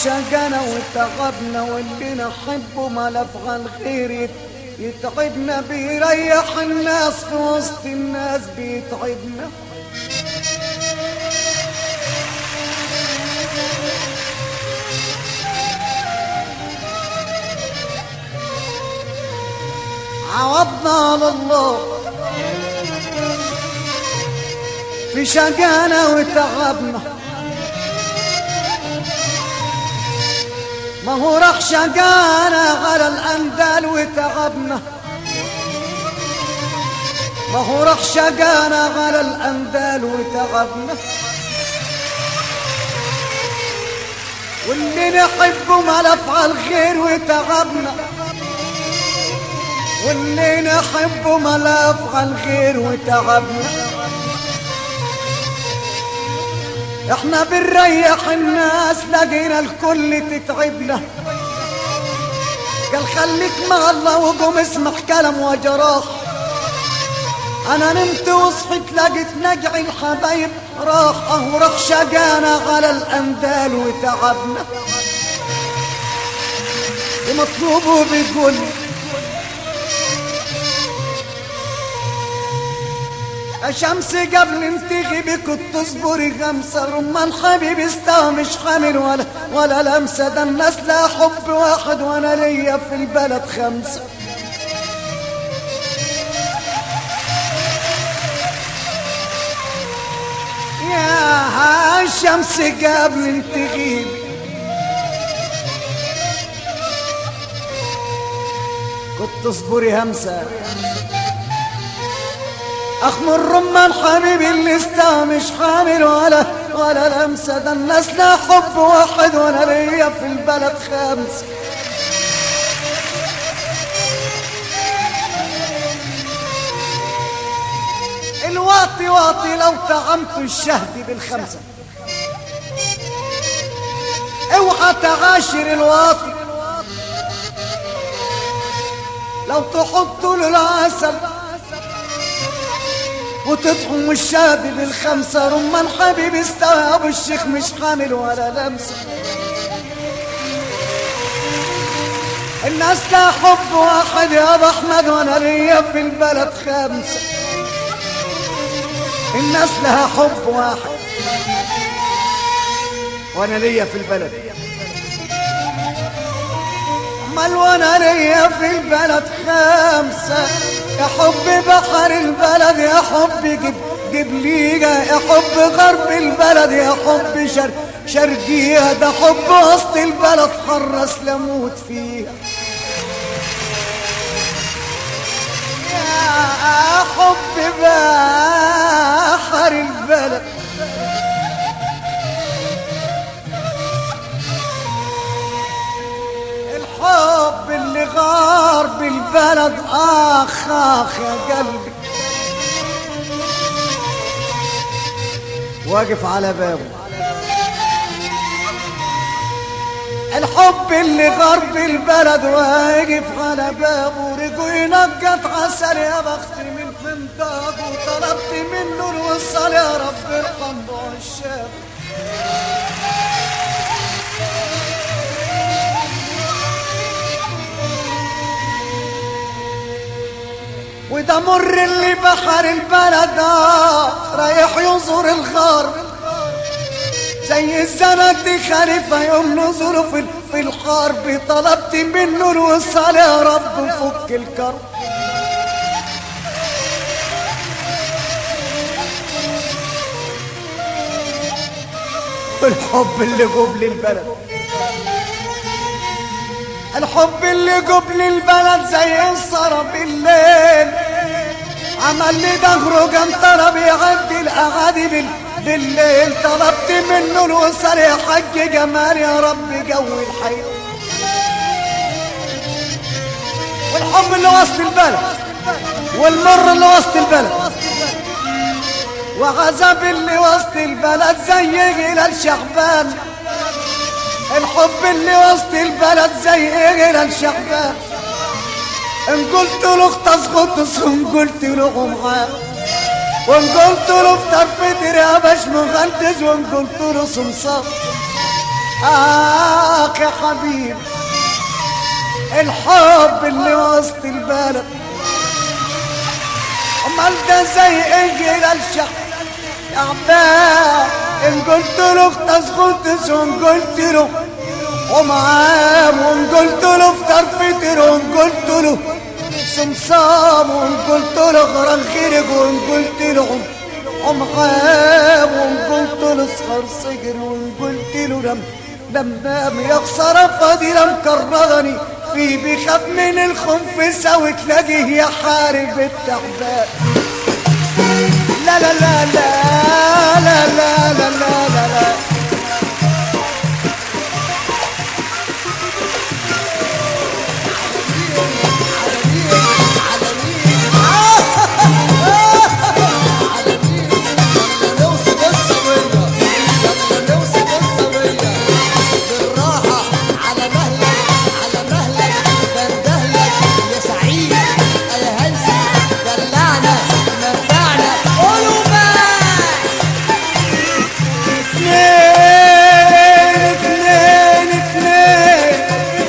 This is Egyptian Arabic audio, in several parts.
شقنا وتعبنا واللي نحبه ما لفغ الخير يت- يتعبنا بيريح الناس في وسط الناس بيتعبنا عوضنا على الله في شقانا وتعبنا ما هو راح شقانا على الأندال وتعبنا ما هو راح شقانا على الأندال وتعبنا واللي نحبه ما نفعل خير وتعبنا واللي نحبه ما نفعل خير وتعبنا احنا بنريح الناس لقينا الكل تتعبنا قال خليك مع الله وقوم اسمع كلام وجراح انا نمت وصحيت لقيت نقع الحبايب راح اهو راح شقانا على الاندال وتعبنا ومطلوبه بيقول شمس قبل انت غيبي كنت تصبري خمسة رمان حبيبي استوى مش حامل ولا ولا لمسة ده الناس لا حب واحد وانا ليا في البلد خمسة يا الشمس قبل انت غيبي كنت تصبري همسه اخمر رمان حبيبي اللي استوى مش حامل ولا ولا لمسة ده الناس لا حب واحد وانا ليا في البلد خمس الواطي واطي لو طعمت الشهد بالخمسة اوعى تعاشر الواطي لو تحط له العسل وتطحن الشاب بالخمسة رمان حبيبي استوى ابو الشيخ مش حامل ولا لمسة الناس لا حب واحد يا ابو احمد وانا ليا في البلد خمسة الناس لها حب واحد وانا ليا في البلد امال وانا ليا في البلد خمسة يا حب بحر البلد يا حب جب جبليجة يا حب غرب البلد يا حب شر شرقية ده حب وسط البلد حرس لموت فيها يا حب بحر البلد الحب اللي غار بالبلد اخ اخ يا قلبي واقف على بابه الحب اللي غار بالبلد واقف على بابه رجو ينقط عسل يا بخت من فندق وطلبت منه الوصل يا رب ارحم الشاب وده مر اللي بحر البلد آه، رايح يزور الغار زي الزمن خليفة يوم نزوله في في الحرب طلبت منه الوصال يا رب فك الكرب والحب اللي قبل البلد الحب اللي قبل البلد زي الصرى بالليل عمل لي ظهره قنطرة بيعدي الأغادي بال... بالليل طلبت منه الوصل يا حج جمال يا رب قوي الحي والحب اللي وسط البلد والمر اللي وسط البلد وغزب اللي وسط البلد زي هلال شعبان الحب اللي وسط البلد زي هلال شعبان ان قلت له اختص خطس ان قلت له معاه وان قلت له افطر فطر يا باش مغندز وان قلت له صمصام آخ يا حبيب الحب اللي وسط البلد امال ده زي اجل الشعب يا عباد ان قلت له اختص خنتس وان قلت له ومعام وان قلت له افطر فطر وان قلت له سمسام وان قلت له غران خيرك وان قلت له ومعام وان قلت له اصغر صقر وان قلت له لم لما يخسر فضيلة مكرغني في بيخاف من الخنفسة وتلاقيه يحارب التعبان لا لا لا لا لا لا لا لا لا لا اتنين اتنين اتنين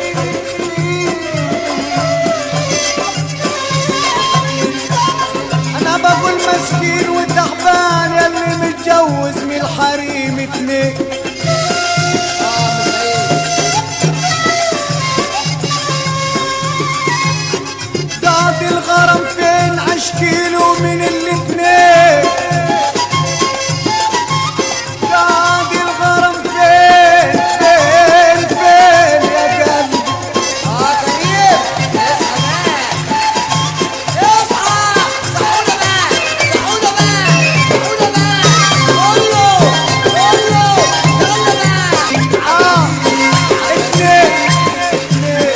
انا بقول مسكين وتعبان ياللي متجوز من الحريم اتنين قاعد الغرام فين عشكيله من الاتنين قاعد الغرام فين فين فين يا قلبي آه اتنين اتنين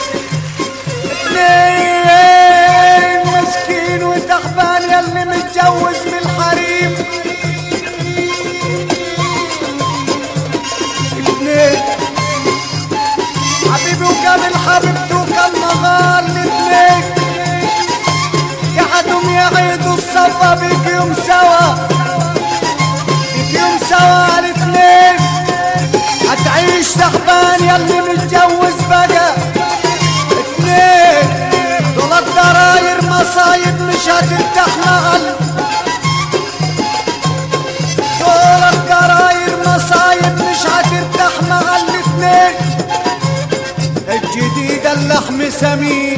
اتنين مسكين وتعبان ياللي متجوز من الحريم اتنين حبيبي وكامل حبيبته وكان مغال الاتنين قعدوا يعيدوا الصفا بيك يوم سوا بيك يوم سوا الاتنين هتعيش تعبان ياللي متجوز بقى اتنين دول الضراير مصايب مش هترتاح مع ال- دول الضراير مصايب مش هترتاح مع الاتنين الجديدة اللحم سمين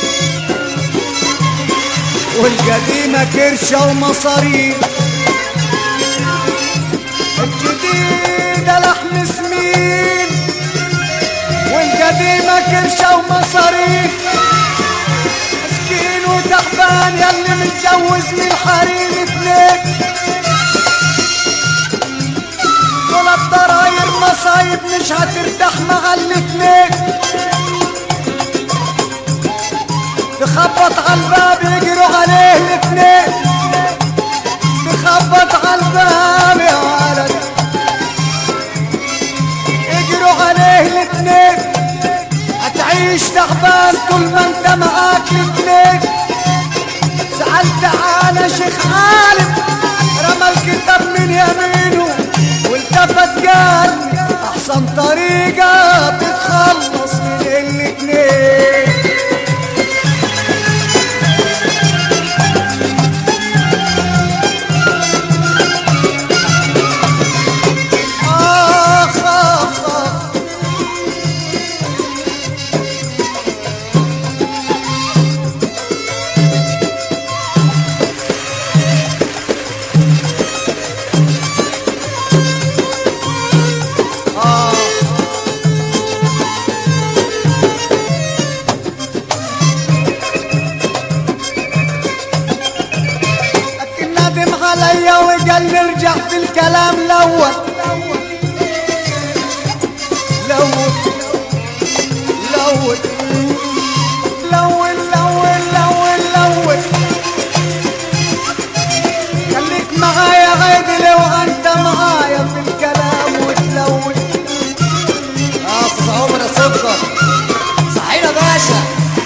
والقديمة كرشة ومصاريف الجديدة لحم سمين والقديمة كرشة ومصاريف مسكين وتعبان ياللي متجوز من حريم اتنين دول الضراير مصايب مش هترتاح مع الاتنين تخبط على الباب يجروا عليه الاتنين تخبط على الباب يا ولد يجروا عليه الاتنين هتعيش تعبان طول ما انت معاك الاتنين سألت على شيخ عالم رمى الكتاب من يمينه والتفت قال احسن طريقة تتخلص من الاتنين آخ آخ آخ لكن ندم عليا وقال نرجع في الكلام الاول لول لول لول لول لول لول خليك معايا عادل وانت معايا في الكلام وتلول اه استاذ عمر يا سكر صحينا باشا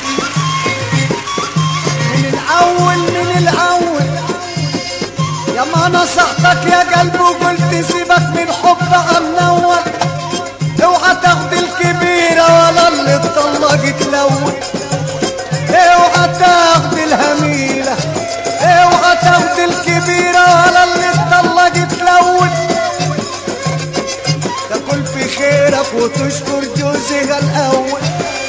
من الاول من الاول يا ما نصحتك يا قلبي وقلت سيبك من حب منور اوعى تاخد الهميلة اوعى تاخد الكبيرة ولا اللي اتطلق تلون تاكل في خيرك وتشكر جوزها الاول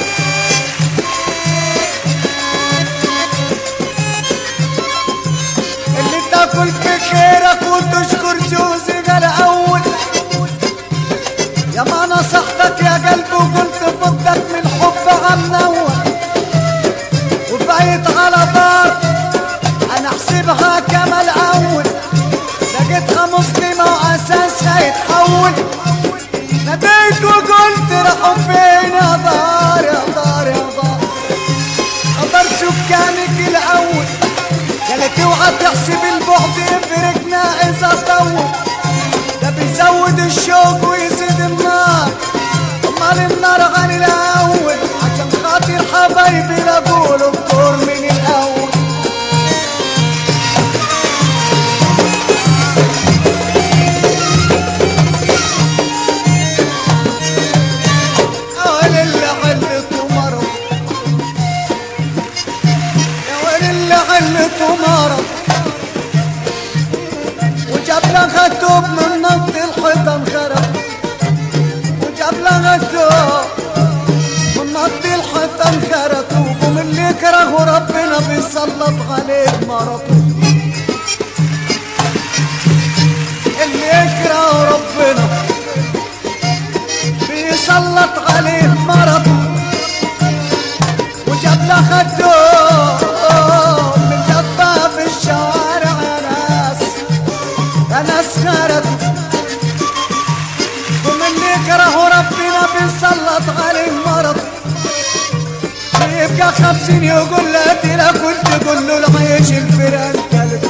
اللي تاكل في خيرك وتشكر جوزها الاول يا ما نصحتك يا قلبي وقلت فضك من حب عالنور وفايت على دار انا احسبها كما الاول لقيتها مسلمة واساسها يتحول ناديت وقلت راحوا فين يا دار يا دار يا دار خبر سكانك الاول قالت اوعى تحسب البعد يفرقنا اذا طول ده بيزود الشوق ويزيد النار امال النار عن الاول عشان خاطر حبايبي نقول الدور من الاول اول اللي علته مرض يا ويل اللي علته مرض وجاب لها توب من نط الحيطان خرب وجاب لها توب من نط الحيطان خرب ومن اللي يكره ربنا بيسلط عليه مرض اللي يكره ربنا بيسلط عليه مرض وجاب لها توب من لفه في الشوارع يا ناس انا سهرت ومن اللي يكره ربنا بيسلط عليه مرض يبقى خمسين يقول لا ترى كنت تقول له العيش الفران كلب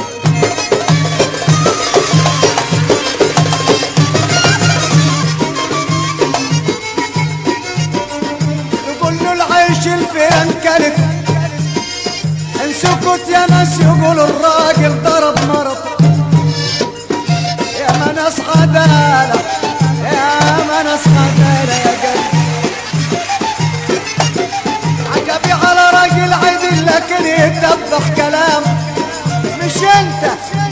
يقول له العيش الفران كلب ان سكت يا ناس يقولوا الراجل ضرب مرض يا ما ناس عدالة يا ما ناس عدالة يا قلبي عجبي على راجل عدل لكن يتبخ كلام مش انت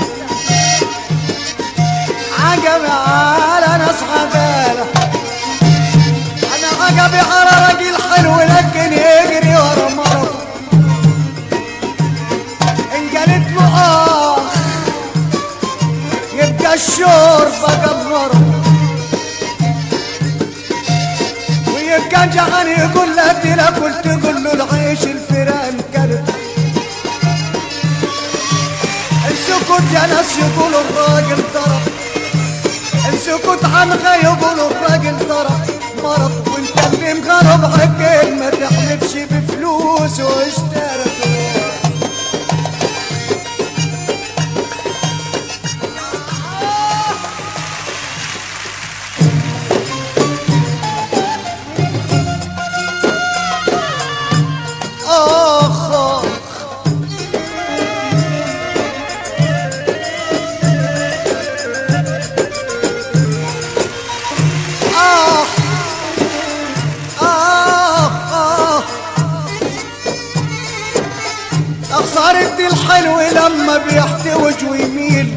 عجبي على ناس عدالة انا عجبي على راجل حلو لكن يجري ورا مرض ان قالت له اه يبقى الشور بقى بغرب ويبقى جعان يقول لا تاكل تقول له العيش الفيران كلب السكوت يا ناس يقولوا الراجل ضرب السكوت عنها يقولوا الراجل ضرب مرض وانت اللي مغرب عقل ما تحلفش بفلوس واشترته آخ آخ آخ آخ آخ أخسرت الحلو لما بيحتوج ويميل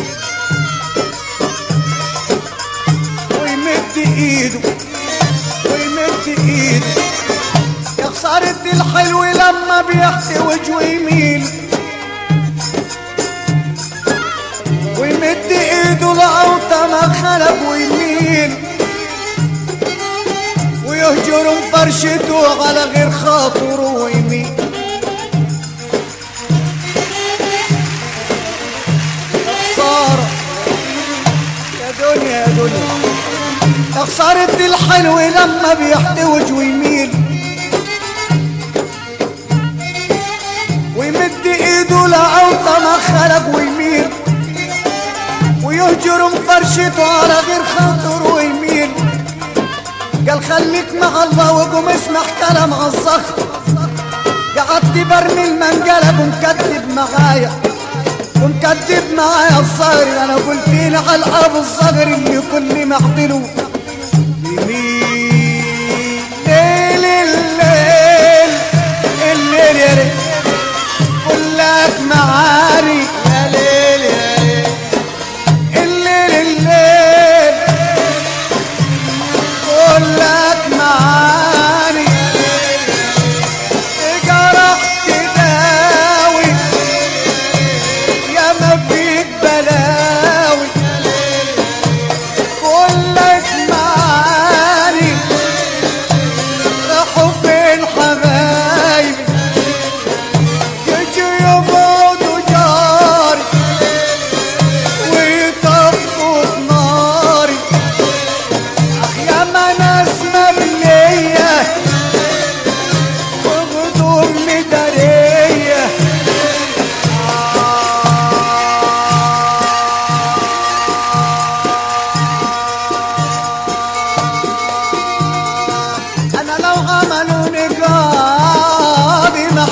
ويمد ايده ويمد ايده يا خسارة الحلو لما بيحتوج ويميل ويمد ايده لأوطى ما خلق ويميل ويهجر فرشته على غير خاطره ويميل يا خسارة يا دنيا يا دنيا يا خسارة الحلو لما بيحتوج ويميل ويمد ايده لأوطى ما خلق ويميل ويهجر فرشته على غير خاطر ويميل قال خليك مع الله وقوم اسمع كلام عالصخر قعدت برمي المنقلب ومكذب معايا ومكذب معايا الصغر انا قلت لي على الاب الصغر اللي كل محضنه يمين ليل الليل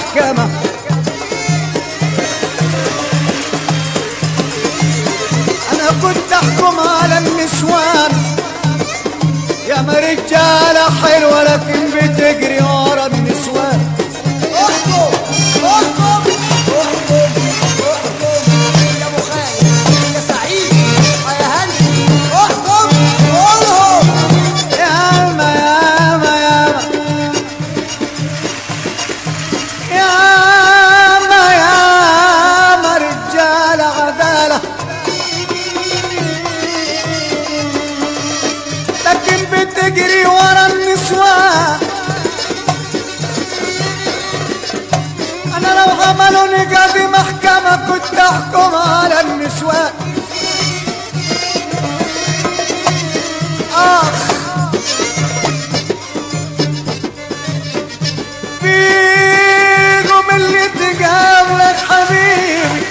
المحكمة أنا كنت أحكم على النسوان يا ما رجالة حلوة لكن بتجري ورا النسوان احكم احكم احكم احكم يا ابو خالد يا سعيد يا هاني احكم قولهم ياما ياما ياما ياما ياما رجال عدالة لكن بتجري ورا النسوان انا لو عملوا نقاضي محكمة كنت احكم على النسوان اخ فيكم اللي تقابلك حبيبي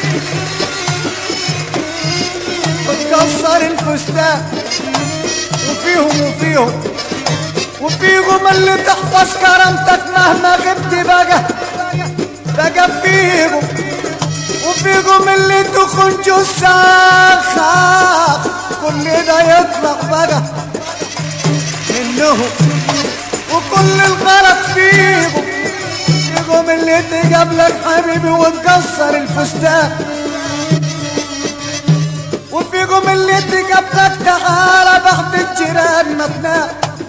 وتكسر الفستان وفيهم وفيهم وفيهم اللي تحفظ كرامتك مهما غبت بقى بقى فيهم وفيهم اللي تخون جساخ كل ده يطلع بقى منهم وكل الغلط فيهم فيهم اللي تقابلك حبيبي وتكسر الفستان وفيهم اللي تقابلك تعالى بعد الجيران ما تنام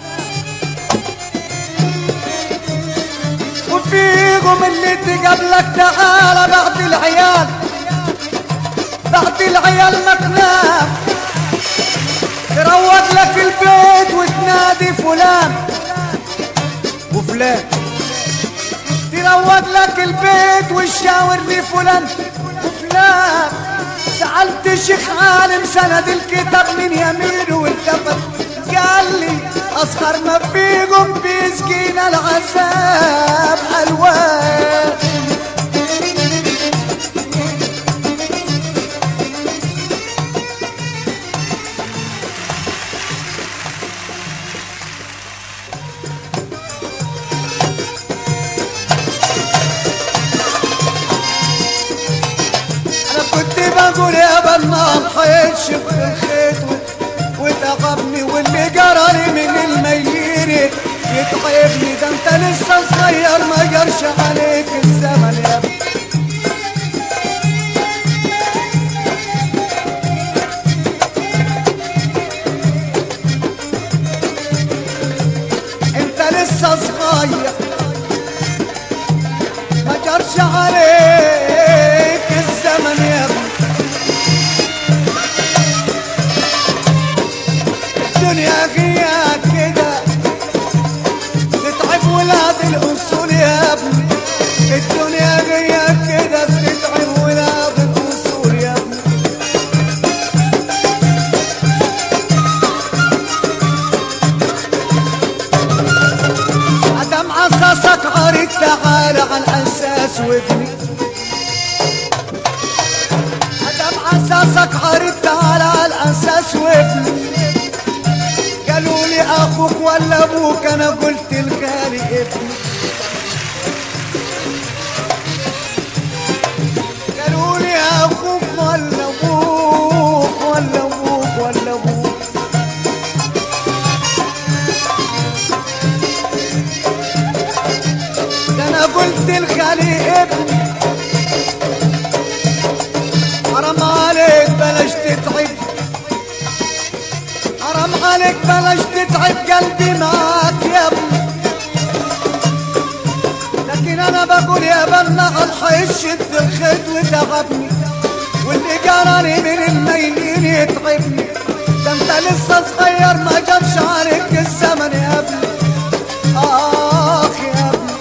وفيهم اللي تقابلك تعالى بعد العيال بعد العيال ما تنام تروق لك البيت وتنادي فلان وفلان تروق لك البيت وتشاور لي فلان وفلان سألت شيخ عالم سند الكتاب من يمينه والتفت قال لي أصغر ما فيكم بيسقينا العذاب ألوان انا كنت بقول يا بنام حيشف الخيط و- وتعبني واللي جرالي من الميلين يتعبني ده انت لسه صغير ما جرش عليك الزمن يا ابني انت لسه صغير ما جرش عليك الزمن يا ابني الدنيا هي كده تتعب ولاد الاصول يا ابني الدنيا هي كده تتعب ولاد الاصول يا ابني عدم عصاصك عريض تعالى على الاساس وابني عدم عصاصك عريض تعالى على الاساس وابني قالوا لي اخوك ولا ابوك انا قلت الغالي ابني قالوا لي اخوك ولا ابوك ولا ابوك ولا ابوك ده انا قلت الخالي ابني حرام عليك بلاش تتعب حرام عليك بلاش تتعب قلبي معاك يا ابني لكن انا بقول يا بنا الحيش شد الخيط وتعبني واللي جراني من الميلين يتعبني ده انت لسه صغير ما جابش عليك الزمن يا ابني اخ يا ابني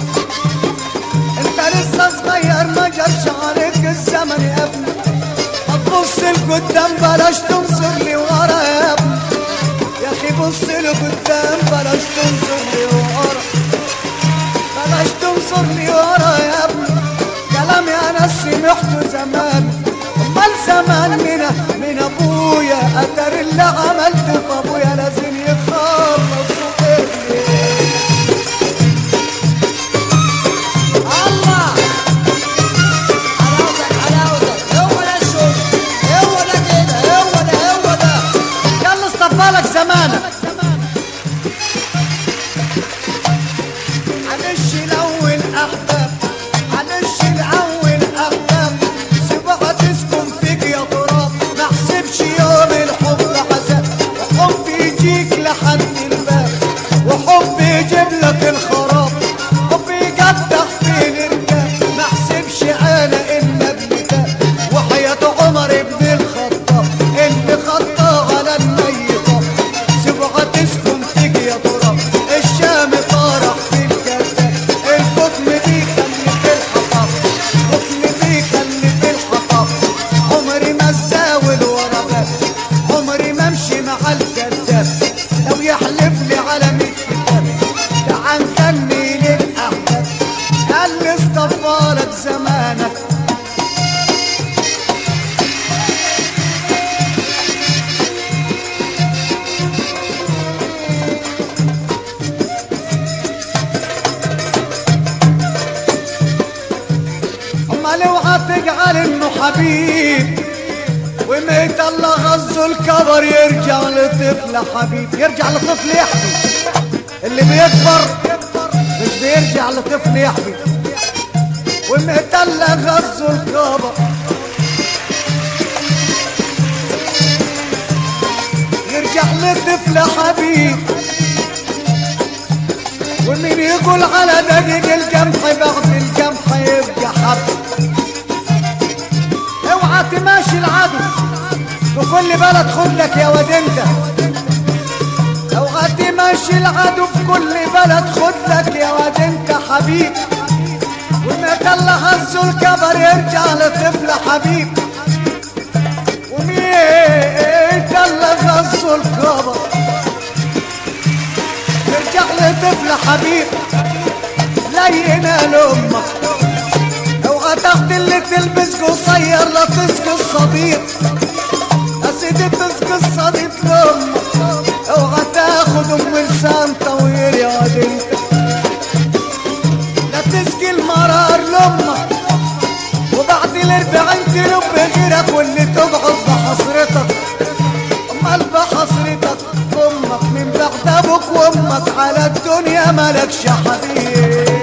انت لسه صغير ما جابش عليك الزمن يا ابني هتبص لقدام بلاش تنظر لي ورا يا ابني يا اخي بص لقدام بلاش تنظر لي ورا بلاش تنظر لي ورا يا ابني كلامي انا سمعته زمان امال زمان من من ابويا اتر اللي عملته في ابويا لازم يخلص ابني الله معلش الاول احباب سيبها تسكن فيك يا تراب ما احسبش يوم الحب عذاب وحب يجيك لحد الباب وحب يجيب لك الخراب حب يقدح في الاركاب ما احسبش انا ان ابن ده وحياة عمر بن الخطاب اللي خطاه على الميتة سيبها تسكن فيك يا تراب الشام طارح في الكتاب القطن بيخلي في الحطب القطن بيخلي في الحطب عمري ما ازاول ورا باب عمري ما امشي مع الكذاب لو يحلف لي على ميت كتاب تعال نغني للاحباب قال لي اصطفالك زمانك اما لو هتجعل انه حبيب وميت الله غزه الكبر يرجع لطفل حبيب يرجع لطفل يحبي اللي بيكبر مش بيرجع لطفل يحبي وميت الله غزه الكبر يرجع لطفل حبيب ومين يقول على دقيق الجمح بعد الجمح يبقى حب اوعى تماشي العدو بكل بلد خد لك يا واد انت اوعى تماشي العدو في كل بلد خد لك يا واد انت حبيب ومتى الله هزه الكبر يرجع لطفل حبيب وميت الله غزه الكبر يرجع لطفل حبيب لينا لامك اوعى تاخد اللي تلبس قصير لا تسقي الصديق يا سيدي تسقي الصديق لامك اوعى تاخد ام لسان طويل يا واد انت لا تسقي المرار لامك وبعد الاربعين تلب غيرك واللي تقعد بحسرتك امال بحسرتك امك من بعد ابوك وامك على الدنيا مالكش حبيب